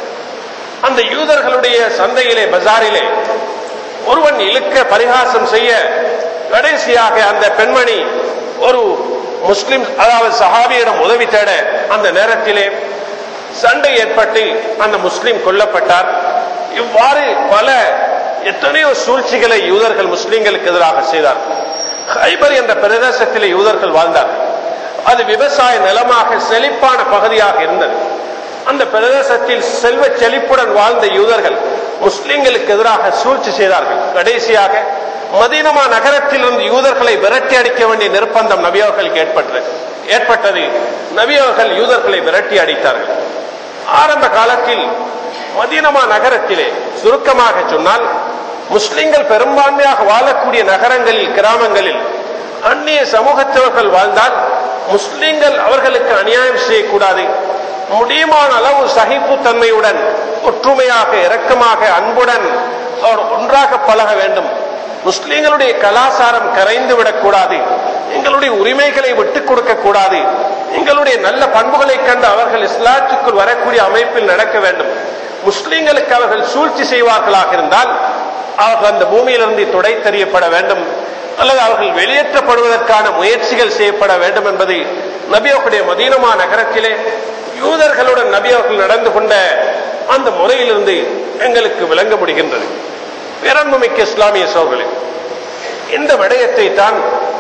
அந்த யூதர்களுடைய சந்தையிலே பஜாரிலே ஒருவன் இழுக்க பரிகாசம் செய்ய கடைசியாக அந்த பெண்மணி ஒரு முஸ்லிம் அதாவது சஹாபியிடம் உதவி தேட அந்த நேரத்திலே சண்டை ஏற்பட்டு அந்த முஸ்லிம் கொல்லப்பட்டார் இவ்வாறு பல எத்தனையோ சூழ்ச்சிகளை யூதர்கள் முஸ்லிம்களுக்கு எதிராக செய்தார்கள் ஹைபர் என்ற பிரதேசத்திலே யூதர்கள் வாழ்ந்தார்கள் அது விவசாய நிலமாக செழிப்பான பகுதியாக இருந்தது அந்த பிரதேசத்தில் செல்வ செழிப்புடன் வாழ்ந்த யூதர்கள் முஸ்லிம்களுக்கு எதிராக சூழ்ச்சி செய்தார்கள் கடைசியாக மதீனமா நகரத்தில் இருந்து யூதர்களை விரட்டி அடிக்க வேண்டிய நிர்பந்தம் நபியவர்களுக்கு ஏற்பட்டது ஏற்பட்டது நபியவர்கள் யூதர்களை விரட்டி அடித்தார்கள் ஆரம்ப காலத்தில் மதீனமா நகரத்திலே சுருக்கமாக சொன்னால் முஸ்லிம்கள் பெரும்பான்மையாக வாழக்கூடிய நகரங்களில் கிராமங்களில் அந்நிய சமூகத்தவர்கள் வாழ்ந்தால் முஸ்லிம்கள் அவர்களுக்கு அநியாயம் செய்யக்கூடாது முடியுமான அளவு சகிப்புத்தன்மையுடன் ஒற்றுமையாக இரக்கமாக அன்புடன் அவர் ஒன்றாக பழக வேண்டும் முஸ்லிம்களுடைய கலாச்சாரம் கரைந்து விடக்கூடாது எங்களுடைய உரிமைகளை விட்டுக் கொடுக்க கூடாது எங்களுடைய நல்ல பண்புகளை கண்டு அவர்கள் இஸ்லாத்துக்குள் வரக்கூடிய அமைப்பில் நடக்க வேண்டும் முஸ்லிம்களுக்கு அவர்கள் சூழ்ச்சி செய்வார்களாக இருந்தால் அவர்கள் அந்த பூமியிலிருந்து துடை தெரியப்பட வேண்டும் அல்லது அவர்கள் வெளியேற்றப்படுவதற்கான முயற்சிகள் செய்யப்பட வேண்டும் என்பது நபியோக்குடைய மதீனமா நகரத்திலே யூதர்களுடன் நபி அவர்கள் நடந்து கொண்ட அந்த முறையிலிருந்து எங்களுக்கு விளங்க முடிகின்றது பேரன்புமிக்க இஸ்லாமிய சோர்களே இந்த விடயத்தை தான்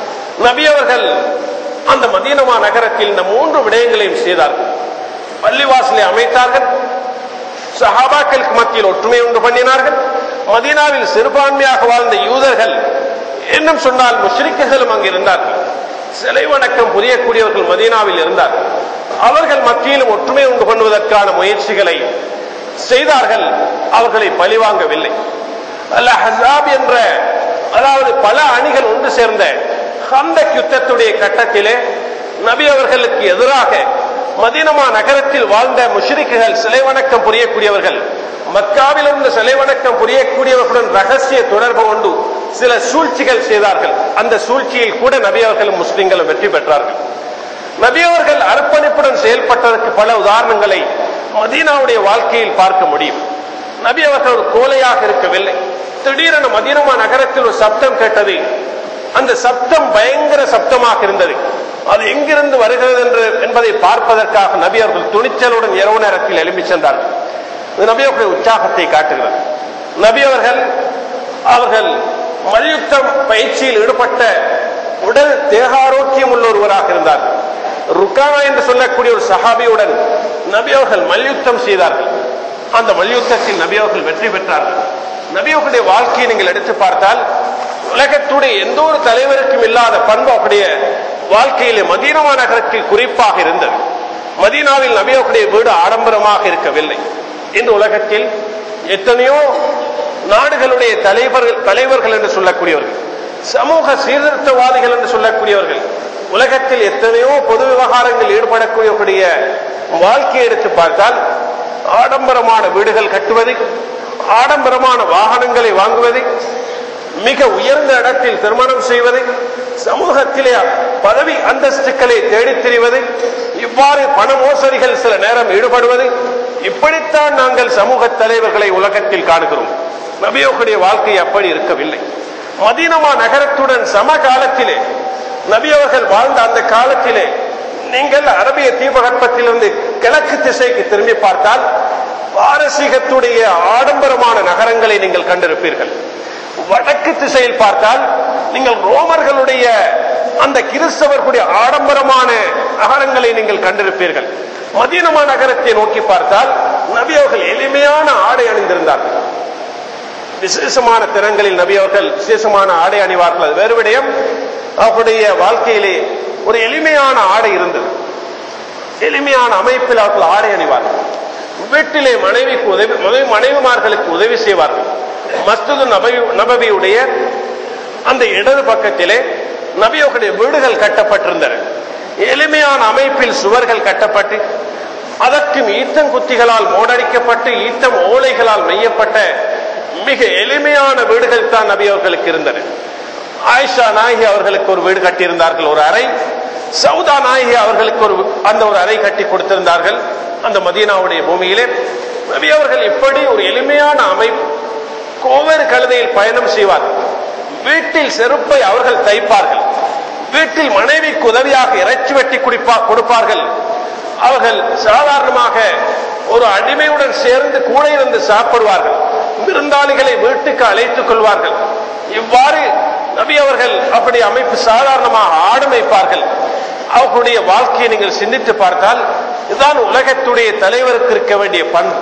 நபி அவர்கள் அந்த மதீனமா நகரத்தில் இந்த மூன்று விடயங்களையும் செய்தார்கள் பள்ளிவாசலை அமைத்தார்கள் சஹாபாக்களுக்கு மத்தியில் ஒற்றுமை உண்டு பண்ணினார்கள் மதீனாவில் சிறுபான்மையாக வாழ்ந்த யூதர்கள் இன்னும் சொன்னால் முஷ்ரிக்குகளும் அங்கு இருந்தார்கள் சிலை வணக்கம் புரியக்கூடியவர்கள் மதீனாவில் இருந்தார்கள் அவர்கள் மத்தியிலும் ஒற்றுமை உண்டு பண்ணுவதற்கான முயற்சிகளை செய்தார்கள் அவர்களை பழிவாங்கவில்லை அல்ல ஹசாப் என்ற அதாவது பல அணிகள் ஒன்று சேர்ந்த ஹந்தக் யுத்தத்துடைய கட்டத்திலே நபி அவர்களுக்கு எதிராக மதீனமா நகரத்தில் வாழ்ந்த முஷ்ரிக்குகள் சிலை வணக்கம் புரியக்கூடியவர்கள் மக்காவிலிருந்து சிலை வணக்கம் புரியக்கூடியவர்களுடன் ரகசிய தொடர்பு கொண்டு சில சூழ்ச்சிகள் செய்தார்கள் அந்த சூழ்ச்சியில் கூட நபி அவர்களும் முஸ்லிம்களும் வெற்றி பெற்றார்கள் நபி அவர்கள் அர்ப்பணிப்புடன் செயல்பட்டதற்கு பல உதாரணங்களை மதீனாவுடைய வாழ்க்கையில் பார்க்க முடியும் நபி அவர்கள் ஒரு கோலையாக இருக்கவில்லை திடீரென மதீனமா நகரத்தில் ஒரு சப்தம் கேட்டது அந்த சப்தம் பயங்கர சப்தமாக இருந்தது அது எங்கிருந்து வருகிறது என்று என்பதை பார்ப்பதற்காக நபி அவர்கள் துணிச்சலுடன் இரவு நேரத்தில் எழும்பி சென்றார்கள் இது நபி அவர்களுடைய உற்சாகத்தை காட்டுகிறது நபி அவர்கள் அவர்கள் மல்யுத்தம் பயிற்சியில் ஈடுபட்ட உடல் தேகாரோக்கியம் உள்ள ஒருவராக இருந்தார்கள் ருக்கானா என்று சொல்லக்கூடிய ஒரு சஹாபியுடன் நபி அவர்கள் மல்யுத்தம் செய்தார்கள் அந்த மல்யுத்தத்தில் நபி அவர்கள் வெற்றி பெற்றார்கள் நபி அவர்களுடைய வாழ்க்கையை நீங்கள் எடுத்து பார்த்தால் உலகத்துடைய எந்த ஒரு தலைவருக்கும் இல்லாத பண்பு அவருடைய வாழ்க்கையிலே மதீனமா நகரத்தில் குறிப்பாக இருந்தது மதீனாவில் நபி அவர்களுடைய வீடு ஆடம்பரமாக இருக்கவில்லை இந்த உலகத்தில் எத்தனையோ நாடுகளுடைய தலைவர்கள் தலைவர்கள் என்று சொல்லக்கூடியவர்கள் சமூக சீர்திருத்தவாதிகள் என்று சொல்லக்கூடியவர்கள் உலகத்தில் எத்தனையோ பொது விவகாரங்களில் ஈடுபடக்கூடிய வாழ்க்கையை எடுத்து பார்த்தால் ஆடம்பரமான வீடுகள் கட்டுவது ஆடம்பரமான வாகனங்களை வாங்குவது மிக உயர்ந்த இடத்தில் திருமணம் செய்வது சமூகத்திலே பதவி அந்தஸ்துக்களை தேடித் திரிவது இவ்வாறு பண மோசடிகள் சில நேரம் ஈடுபடுவது இப்படித்தான் நாங்கள் சமூக தலைவர்களை உலகத்தில் காணுகிறோம் நபியோகுடைய வாழ்க்கை அப்படி இருக்கவில்லை மதீனமா நகரத்துடன் சம காலத்திலே நபியவர்கள் வாழ்ந்த அந்த காலத்திலே நீங்கள் அரபிய தீபகற்பத்திலிருந்து கிழக்கு திசைக்கு திரும்பி பார்த்தால் பாரசீகத்துடைய ஆடம்பரமான நகரங்களை நீங்கள் கண்டிருப்பீர்கள் வடக்கு திசையில் பார்த்தால் நீங்கள் ரோமர்களுடைய அந்த கிறிஸ்தவர்களுடைய ஆடம்பரமான நகரங்களை நீங்கள் கண்டிருப்பீர்கள் மதீனமா நகரத்தை நோக்கி பார்த்தால் நபி அவர்கள் எளிமையான ஆடை அணிந்திருந்தார்கள் விசேஷமான தினங்களில் நபி அவர்கள் விசேஷமான ஆடை அணிவார்கள் அது வேறு விடயம் அவர்களுடைய வாழ்க்கையிலே ஒரு எளிமையான ஆடை இருந்தது எளிமையான அமைப்பில் அவர்கள் ஆடை அணிவார்கள் வீட்டிலே மனைவிக்கு உதவி மனைவி மனைவிமார்களுக்கு உதவி செய்வார்கள் மஸ்துது நபி நபவியுடைய அந்த இடது பக்கத்திலே நபியோடைய வீடுகள் கட்டப்பட்டிருந்தன எளிமையான அமைப்பில் சுவர்கள் கட்டப்பட்டு அதற்கும் ஈத்தங்குத்திகளால் மோடடிக்கப்பட்டு ஈத்தம் ஓலைகளால் மெய்யப்பட்ட மிக எளிமையான வீடுகள் தான் நபி அவர்களுக்கு இருந்தன ஆயிஷா நாயகி அவர்களுக்கு ஒரு வீடு கட்டியிருந்தார்கள் ஒரு அறை சவுதா நாயகி அவர்களுக்கு ஒரு அந்த ஒரு அறை கட்டி கொடுத்திருந்தார்கள் அந்த மதீனாவுடைய பூமியிலே நபி அவர்கள் இப்படி ஒரு எளிமையான அமைப்பு கோவேறு கழுதையில் பயணம் செய்வார்கள் வீட்டில் செருப்பை அவர்கள் தைப்பார்கள் வீட்டில் மனைவிக்கு உதவியாக இறைச்சி வெட்டி குடிப்பா கொடுப்பார்கள் அவர்கள் சாதாரணமாக ஒரு அடிமையுடன் சேர்ந்து கூட இருந்து சாப்பிடுவார்கள் விருந்தாளிகளை வீட்டுக்கு அழைத்துக் கொள்வார்கள் இவ்வாறு நபி அவர்கள் அப்படி அமைப்பு சாதாரணமாக ஆடமைப்பார்கள் அவர்களுடைய வாழ்க்கையை நீங்கள் சிந்தித்து பார்த்தால் இதுதான் உலகத்துடைய தலைவருக்கு இருக்க வேண்டிய பண்பு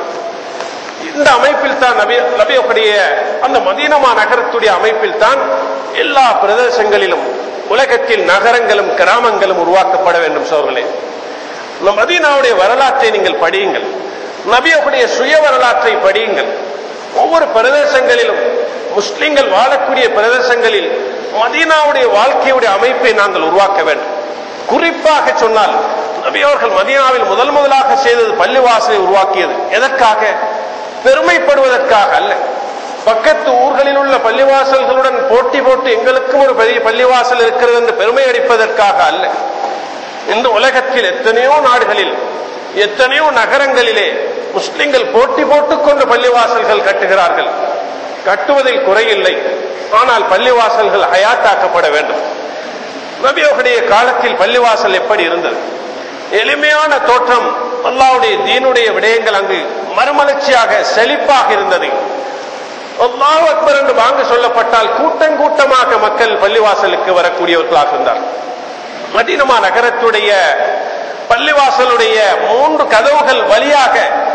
இந்த அமைப்பில் தான் நபி நபியுடைய அந்த மதீனமா நகரத்துடைய அமைப்பில் தான் எல்லா பிரதேசங்களிலும் உலகத்தில் நகரங்களும் கிராமங்களும் உருவாக்கப்பட வேண்டும் சோர்களே இந்த மதீனாவுடைய வரலாற்றை நீங்கள் படியுங்கள் நபியுடைய சுய வரலாற்றை படியுங்கள் ஒவ்வொரு பிரதேசங்களிலும் முஸ்லிம்கள் வாழக்கூடிய பிரதேசங்களில் மதீனாவுடைய வாழ்க்கையுடைய அமைப்பை நாங்கள் உருவாக்க வேண்டும் குறிப்பாக சொன்னால் நபி அவர்கள் மதீனாவில் முதல் முதலாக செய்தது பள்ளிவாசலை உருவாக்கியது எதற்காக பெருமைப்படுவதற்காக அல்ல பக்கத்து ஊர்களில் உள்ள பள்ளிவாசல்களுடன் போட்டி போட்டு எங்களுக்கும் ஒரு பெரிய பள்ளிவாசல் இருக்கிறது என்று பெருமை அடிப்பதற்காக அல்ல இந்த உலகத்தில் எத்தனையோ நாடுகளில் எத்தனையோ நகரங்களிலே முஸ்லிம்கள் போட்டி போட்டுக்கொண்டு பள்ளிவாசல்கள் கட்டுகிறார்கள் கட்டுவதில் குறையில்லை ஆனால் பள்ளிவாசல்கள் ஹயாத்தாக்கப்பட வேண்டும் நபியோடைய காலத்தில் பள்ளிவாசல் எப்படி இருந்தது எளிமையான தோற்றம் அல்லாவுடைய தீனுடைய விடயங்கள் அங்கு மறுமலர்ச்சியாக செழிப்பாக இருந்தது அல்லாஹ் அக்பர் என்று வாங்க சொல்லப்பட்டால் கூட்டம் கூட்டமாக மக்கள் பள்ளிவாசலுக்கு வரக்கூடியவர்களாக இருந்தார் மதீனமா நகரத்துடைய பள்ளிவாசலுடைய மூன்று கதவுகள் வழியாக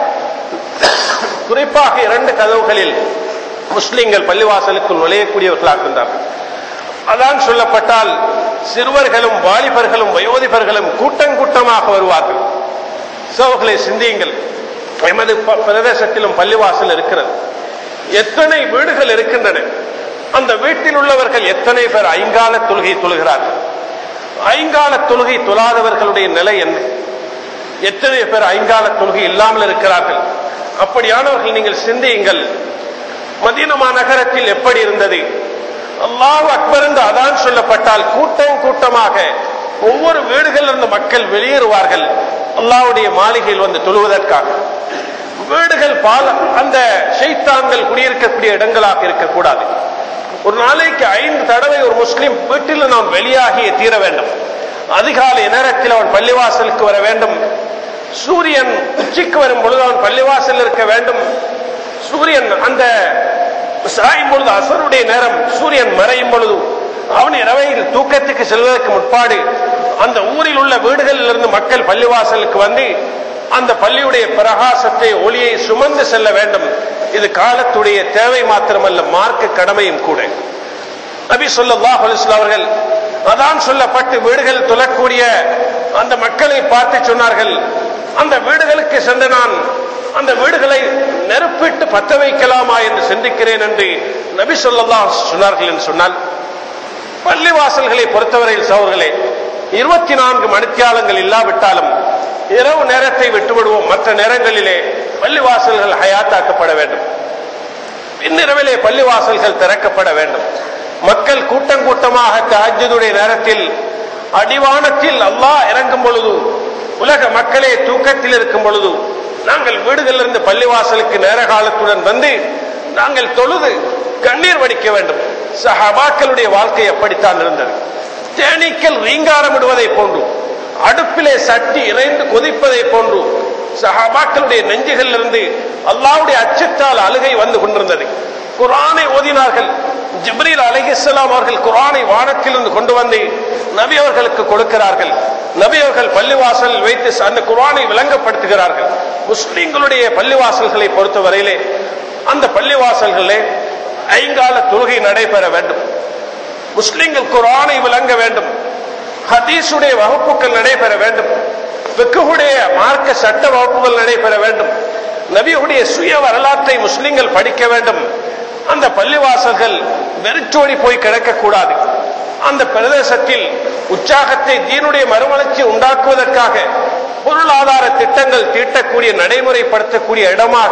குறிப்பாக இரண்டு கதவுகளில் முஸ்லிம்கள் பள்ளிவாசலுக்கு நுழையக்கூடியவர்களாக இருந்தார்கள் அதான் சொல்லப்பட்டால் சிறுவர்களும் வாலிபர்களும் வயோதிபர்களும் கூட்டம் கூட்டமாக வருவார்கள் சோகளை சிந்தியுங்கள் எமது பிரதேசத்திலும் பள்ளிவாசல் இருக்கிறது எத்தனை வீடுகள் இருக்கின்றன அந்த வீட்டில் உள்ளவர்கள் எத்தனை பேர் ஐங்கால தொழுகை தொழுகிறார்கள் ஐங்கால தொழுகை தொழாதவர்களுடைய நிலை என்ன எத்தனை பேர் ஐங்கால தொழுகை இல்லாமல் இருக்கிறார்கள் அப்படியானவர்கள் நீங்கள் சிந்தியுங்கள் மதீனமா நகரத்தில் எப்படி இருந்தது அல்லாஹ் அக்பர் என்று அதான் சொல்லப்பட்டால் கூட்டம் கூட்டமாக ஒவ்வொரு வீடுகளில் இருந்த மக்கள் வெளியேறுவார்கள் அல்லாவுடைய மாளிகையில் வந்து தொழுவதற்காக வீடுகள் பால அந்த ஷைத்தான்கள் குடியிருக்கக்கூடிய இடங்களாக இருக்கக்கூடாது ஒரு நாளைக்கு ஐந்து தடவை ஒரு முஸ்லிம் வீட்டில் நாம் வெளியாகி தீர வேண்டும் அதிகாலை நேரத்தில் அவன் பள்ளிவாசலுக்கு வர வேண்டும் சூரியன் உச்சிக்கு வரும் பொழுது அவன் பள்ளிவாசல் இருக்க வேண்டும் சூரியன் அந்த சாயும் பொழுது அசருடைய நேரம் சூரியன் மறையும் பொழுது அவன் இரவையில் தூக்கத்துக்கு செல்வதற்கு முற்பாடு அந்த ஊரில் உள்ள வீடுகளில் இருந்து மக்கள் பள்ளிவாசலுக்கு வந்து அந்த பள்ளியுடைய பிரகாசத்தை ஒளியை சுமந்து செல்ல வேண்டும் இது காலத்துடைய தேவை மாத்திரமல்ல மார்க்க கடமையும் கூட நபி சொல்லாஹ் அவர்கள் அதான் சொல்லப்பட்டு வீடுகள் தொழக்கூடிய அந்த மக்களை பார்த்து சொன்னார்கள் அந்த வீடுகளுக்கு சென்று நான் அந்த வீடுகளை நெருப்பிட்டு பத்த வைக்கலாமா என்று சிந்திக்கிறேன் என்று நபி சொல்லா சொன்னார்கள் என்று சொன்னால் பள்ளிவாசல்களை பொறுத்தவரையில் சவர்களே இருபத்தி நான்கு மணித்தியாலங்கள் இல்லாவிட்டாலும் இரவு நேரத்தை விட்டுவிடுவோம் மற்ற நேரங்களிலே பள்ளிவாசல்கள் ஹயாத்தாக்கப்பட வேண்டும் பின்னிரவிலே பள்ளிவாசல்கள் திறக்கப்பட வேண்டும் மக்கள் கூட்டம் கூட்டமாக தஹஜுடைய நேரத்தில் அடிவானத்தில் அல்லாஹ் இறங்கும் பொழுது உலக மக்களே தூக்கத்தில் இருக்கும் பொழுது நாங்கள் வீடுகளிலிருந்து பள்ளிவாசலுக்கு நேர காலத்துடன் வந்து நாங்கள் தொழுது கண்ணீர் வடிக்க வேண்டும் சஹாபாக்களுடைய வாழ்க்கை அப்படித்தான் இருந்தது தேனீக்கள் ரீங்காரம் விடுவதை போன்று அடுப்பிலே சட்டி இறைந்து கொதிப்பதை போன்று சஹாபாக்களுடைய நெஞ்சுகளில் இருந்து அல்லாவுடைய அச்சத்தால் அழுகை வந்து கொண்டிருந்தது குரானை ஓதினார்கள் ஜிப்ரீல் அலைஹிஸ்ஸலாம் அவர்கள் குரானை வானத்திலிருந்து கொண்டு வந்து நபி அவர்களுக்கு கொடுக்கிறார்கள் நபி அவர்கள் பள்ளிவாசல் வைத்து அந்த குரானை விளங்கப்படுத்துகிறார்கள் முஸ்லிம்களுடைய பள்ளிவாசல்களை பொறுத்தவரையிலே அந்த பள்ளிவாசல்களே ஐங்கால தொழுகை நடைபெற வேண்டும் முஸ்லிம்கள் குரானை விளங்க வேண்டும் ஹதீஸுடைய வகுப்புகள் நடைபெற வேண்டும் வெக்குடைய மார்க்க சட்ட வகுப்புகள் நடைபெற வேண்டும் நபியுடைய சுய வரலாற்றை முஸ்லிம்கள் படிக்க வேண்டும் அந்த பள்ளிவாசல்கள் வெறிச்சோடி போய் கிடக்கக்கூடாது அந்த பிரதேசத்தில் உற்சாகத்தை தீனுடைய மறுமலர்ச்சி உண்டாக்குவதற்காக பொருளாதார திட்டங்கள் தீட்டக்கூடிய நடைமுறைப்படுத்தக்கூடிய இடமாக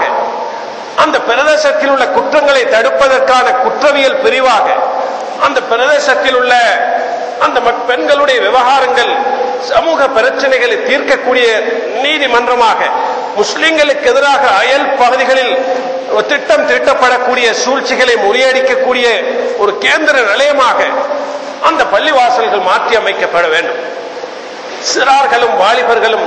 அந்த பிரதேசத்தில் உள்ள குற்றங்களை தடுப்பதற்கான குற்றவியல் பிரிவாக அந்த பிரதேசத்தில் உள்ள அந்த மக்- பெண்களுடைய விவகாரங்கள் சமூக பிரச்சனைகளை தீர்க்கக்கூடிய நீதிமன்றமாக முஸ்லிம்களுக்கு எதிராக அயல் பகுதிகளில் ஒரு திட்டம் தீட்டப்படக்கூடிய சூழ்ச்சிகளை முறியடிக்கக்கூடிய ஒரு கேந்திர நிலையமாக அந்த பள்ளிவாசல்கள் மாற்றி அமைக்கப்பட வேண்டும் சிறார்களும் வாலிபர்களும்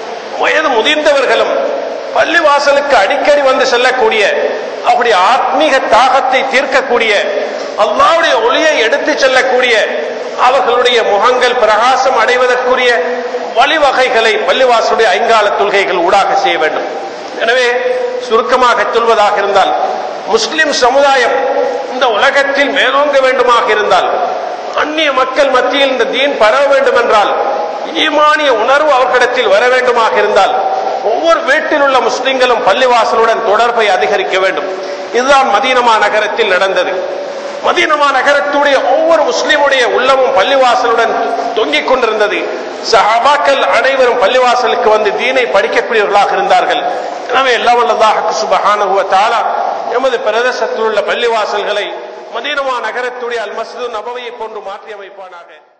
வயது முதிர்ந்தவர்களும் பள்ளிவாசலுக்கு அடிக்கடி வந்து செல்லக்கூடிய அவருடைய ஆத்மீக தாகத்தை தீர்க்கக்கூடிய அல்லாவுடைய ஒளியை எடுத்து செல்லக்கூடிய அவர்களுடைய முகங்கள் பிரகாசம் அடைவதற்குரிய வழிவகைகளை பள்ளிவாசலுடைய ஐங்கால தொல்கைகள் ஊடாக செய்ய வேண்டும் எனவே சுருக்கமாக சொல்வதாக இருந்தால் முஸ்லிம் சமுதாயம் இந்த உலகத்தில் மேலோங்க வேண்டுமாக இருந்தால் அந்நிய மக்கள் மத்தியில் இந்த தீன் பரவ வேண்டும் என்றால் ஈமானிய உணர்வு அவர்களிடத்தில் வர வேண்டுமாக இருந்தால் ஒவ்வொரு வீட்டில் உள்ள முஸ்லிம்களும் பள்ளிவாசலுடன் தொடர்பை அதிகரிக்க வேண்டும் இதுதான் மதீனமா நகரத்தில் நடந்தது மதீனமா நகரத்துடைய ஒவ்வொரு முஸ்லிமுடைய உள்ளமும் பள்ளிவாசலுடன் தொங்கிக் கொண்டிருந்தது சஹாபாக்கள் அனைவரும் பள்ளிவாசலுக்கு வந்து தீனை படிக்கக்கூடியவர்களாக இருந்தார்கள் எனவே எல்லாம் வல்லல்லாஹு சுபஹானஹு வ தஆலா எமது பிரதேசத்தில் உள்ள பள்ளிவாசல்களை மதீனமா நகரத்துடைய அல் மஸ்ஜிது நபவியை போன்று மாற்றி அமைப்பானாக